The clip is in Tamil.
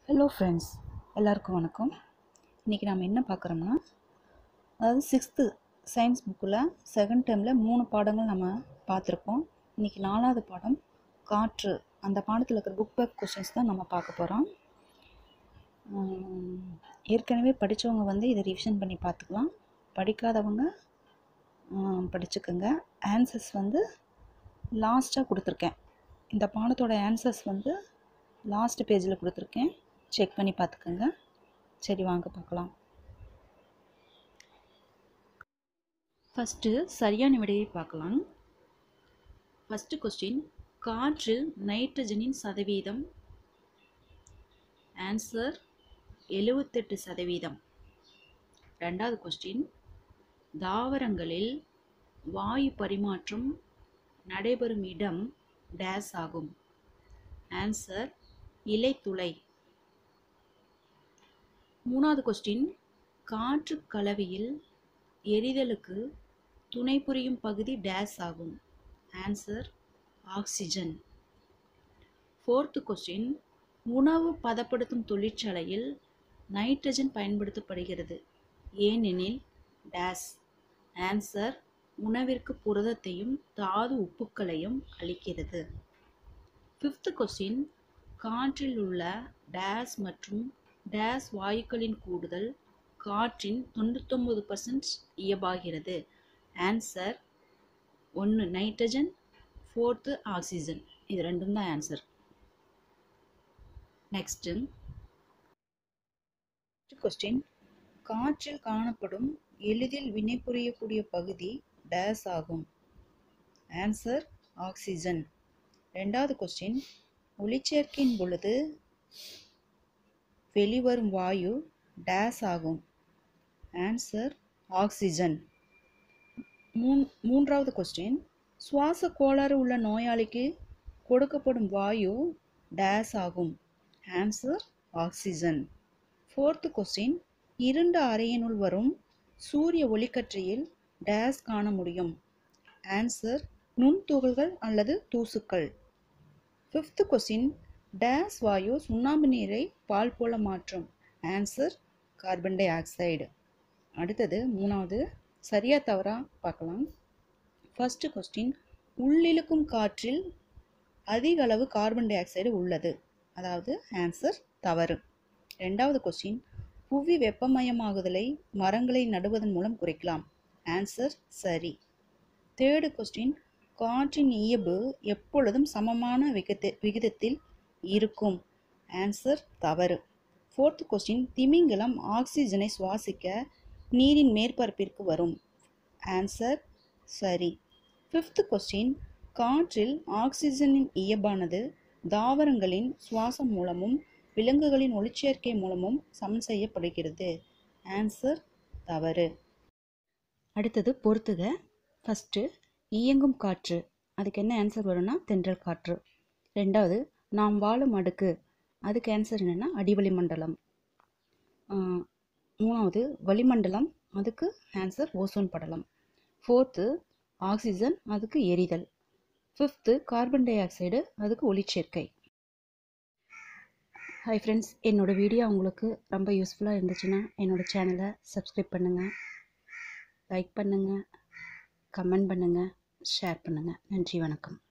ஹலோ ஃப்ரெண்ட்ஸ் எல்லாருக்கும் வணக்கம் இன்றைக்கி நாம் என்ன பார்க்குறோம்னா அதாவது சிக்ஸ்த்து சயின்ஸ் புக்கில் செகண்ட் டேர்மில் மூணு பாடங்கள் நம்ம பார்த்துருக்கோம் இன்றைக்கி நாலாவது பாடம் காற்று அந்த பாடத்தில் இருக்கிற புக் பேக் கொஷின்ஸ் தான் நம்ம பார்க்க போகிறோம் ஏற்கனவே படித்தவங்க வந்து இதை ரிவிஷன் பண்ணி பார்த்துக்கலாம் படிக்காதவங்க ஆம், படிச்சுக்கோங்க ஆன்சர்ஸ் வந்து லாஸ்ட்டாக கொடுத்துருக்கேன் இந்த பாடத்தோட ஆன்சர்ஸ் வந்து லாஸ்ட் பேஜில் கொடுத்துருக்கேன் செக் பண்ணி பார்த்துக்கோங்க சரி வாங்க பார்க்கலாம் ஃபஸ்ட்டு சரியான விடையை பார்க்கலாம் ஃபஸ்ட்டு கொஸ்டின் காற்று நைட்ரஜனின் சதவீதம் ஆன்சர் எழுவத்தெட்டு சதவீதம் ரெண்டாவது கொஸ்டின் தாவரங்களில் வாயு பரிமாற்றம் நடைபெறும் இடம் டேஸ் ஆகும் ஆன்சர் இலைத்துளை மூணாவது கொஸ்டின் காற்று கலவையில் எரிதலுக்கு துணை புரியும் பகுதி டேஸ் ஆகும் ஆன்சர் ஆக்சிஜன் ஃபோர்த்து கொஸ்டின் உணவு பதப்படுத்தும் தொழிற்சாலையில் நைட்ரஜன் பயன்படுத்தப்படுகிறது ஏனெனில் டேஸ் ஆன்சர் உணவிற்கு புரதத்தையும் தாது உப்புக்களையும் அளிக்கிறது ஃபிஃப்த் கொஸ்டின் காற்றில் உள்ள டேஸ் மற்றும் டேஸ் வாயுக்களின் கூடுதல் காற்றின் தொண்ணூத்தொம்பது பர்சன்ட் இயல்பாகிறது ஆன்சர் ஒன்று நைட்ரஜன் ஃபோர்த்து ஆக்சிஜன் இது ரெண்டும் தான் ஆன்சர் நெக்ஸ்ட்டு கொஸ்டின் காற்றில் காணப்படும் எளிதில் வினைபுரியக்கூடிய பகுதி டேஸ் ஆகும் ஆன்சர் ஆக்சிஜன் ரெண்டாவது கொஸ்டின் ஒளிச்சேர்க்கையின் பொழுது வெளிவரும் வாயு டேஸ் ஆகும் ஆன்சர் ஆக்சிஜன் மூன் மூன்றாவது கொஸ்டின் சுவாச கோளாறு உள்ள நோயாளிக்கு கொடுக்கப்படும் வாயு டேஸ் ஆகும் ஆன்சர் ஆக்சிஜன் ஃபோர்த்து கொஸ்டின் இருண்ட அறையினுள் வரும் சூரிய ஒளிக்கற்றையில் டேஸ் காண முடியும் ஆன்சர் நுண்துகள்கள் அல்லது தூசுக்கள் ஃபிஃப்த்து கொஸ்டின் டேஸ் வாயு சுண்ணாம்பு நீரை பால் போல மாற்றும் ஆன்சர் கார்பன் டை ஆக்சைடு அடுத்தது மூணாவது சரியா தவறா பார்க்கலாம் ஃபர்ஸ்ட் கொஸ்டின் உள்ளிழுக்கும் காற்றில் அதிக அளவு கார்பன் டை ஆக்சைடு உள்ளது அதாவது ஆன்சர் தவறு ரெண்டாவது கொஸ்டின் புவி வெப்பமயமாகுதலை மரங்களை நடுவதன் மூலம் குறைக்கலாம் ஆன்சர் சரி தேர்டு கொஸ்டின் காற்றின் இயல்பு எப்பொழுதும் சமமான விகித விகிதத்தில் இருக்கும் ஆன்சர் தவறு ஃபோர்த் கொஸ்டின் திமிங்கலம் ஆக்சிஜனை சுவாசிக்க நீரின் மேற்பரப்பிற்கு வரும் ஆன்சர் சரி ஃபிஃப்த் கொஸ்டின் காற்றில் ஆக்சிஜனின் இயல்பானது தாவரங்களின் சுவாசம் மூலமும் விலங்குகளின் ஒளிச்சேர்க்கை மூலமும் சமன் செய்யப்படுகிறது ஆன்சர் தவறு அடுத்தது பொறுத்துக ஃபஸ்ட்டு இயங்கும் காற்று அதுக்கு என்ன ஆன்சர் வரும்னா தென்றல் காற்று ரெண்டாவது நாம் வாழும் அடுக்கு அதுக்கு ஆன்சர் என்னென்னா அடிவளி மண்டலம் ஆஹ், மூணாவது வளிமண்டலம் அதுக்கு ஆன்சர் ஓசோன் படலம் ஃபோர்த்து ஆக்சிஜன் அதுக்கு எரிதல் ஃபிஃப்த்து கார்பன் டை ஆக்சைடு அதுக்கு ஒளிச்சேர்க்கை ஹாய் ஃப்ரெண்ட்ஸ் என்னோடய வீடியோ உங்களுக்கு ரொம்ப யூஸ்ஃபுல்லாக இருந்துச்சுன்னா என்னோடய சேனலை சப்ஸ்கிரைப் பண்ணுங்கள் லைக் பண்ணுங்கள் கமெண்ட் பண்ணுங்கள் ஷேர் பண்ணுங்கள் நன்றி வணக்கம்